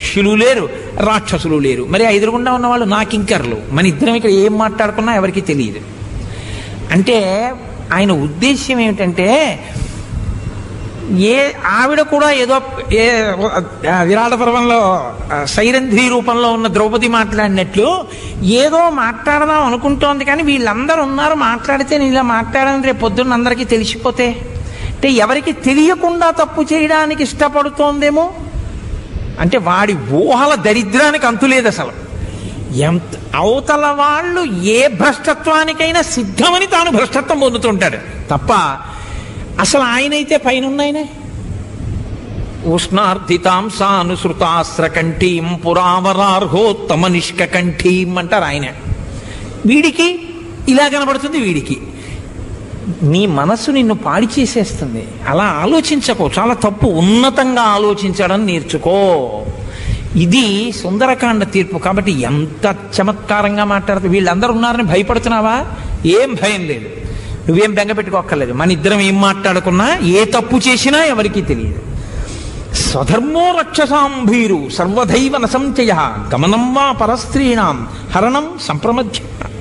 యక్షులు లేరు రాక్షసులు లేరు మరి ఆ ఎదురుగుండా ఉన్న వాళ్ళు నా కింకర్లు మన ఇద్దరం ఇక్కడ ఏం మాట్లాడుకున్నా ఎవరికి తెలియదు అంటే ఆయన ఉద్దేశ్యం ఏమిటంటే ఏ ఆవిడ కూడా ఏదో ఏ ఆ విరాట పర్వంలో ఆ సైరంధ్రి రూపంలో ఉన్న ద్రౌపది మాట్లాడినట్లు ఏదో మాట్లాడదాం అనుకుంటోంది కానీ వీళ్ళందరూ ఉన్నారు మాట్లాడితే నేను ఇలా మాట్లాడని రేపు పొద్దున్న అందరికీ తెలిసిపోతే అంటే ఎవరికి తెలియకుండా తప్పు చేయడానికి ఇష్టపడుతోందేమో అంటే వాడి ఊహల దరిద్రానికి అంతులేదు అసలు ఎంత అవతల వాళ్ళు ఏ భ్రష్టత్వానికైనా సిద్ధమని తాను భ్రష్టత్వం పొందుతుంటాడు తప్ప అసలు ఆయనైతే పైన ఆయనే ఉష్ణార్థితాం సానుసృతాస్రకంఠీం పురావరార్హోత్తమ నిష్కంఠీం అంటారు ఆయన వీడికి ఇలా కనబడుతుంది వీడికి నీ మనసు నిన్ను పాడి చేసేస్తుంది అలా ఆలోచించకో చాలా తప్పు ఉన్నతంగా ఆలోచించడం నేర్చుకో ఇది సుందరకాండ తీర్పు కాబట్టి ఎంత చమత్కారంగా మాట్లాడుతుంది వీళ్ళందరూ ఉన్నారని భయపడుతున్నావా ఏం భయం లేదు నువ్వేం బెంగ పెట్టుకోక్కర్లేదు మన ఇద్దరం ఏం మాట్లాడుకున్నా ఏ తప్పు చేసినా ఎవరికీ తెలియదు స్వధర్మో రక్షసాంభీరు సర్వదైవ నసంచయ గమనం వా పరస్త్రీణాం హరణం సంప్రమధ్య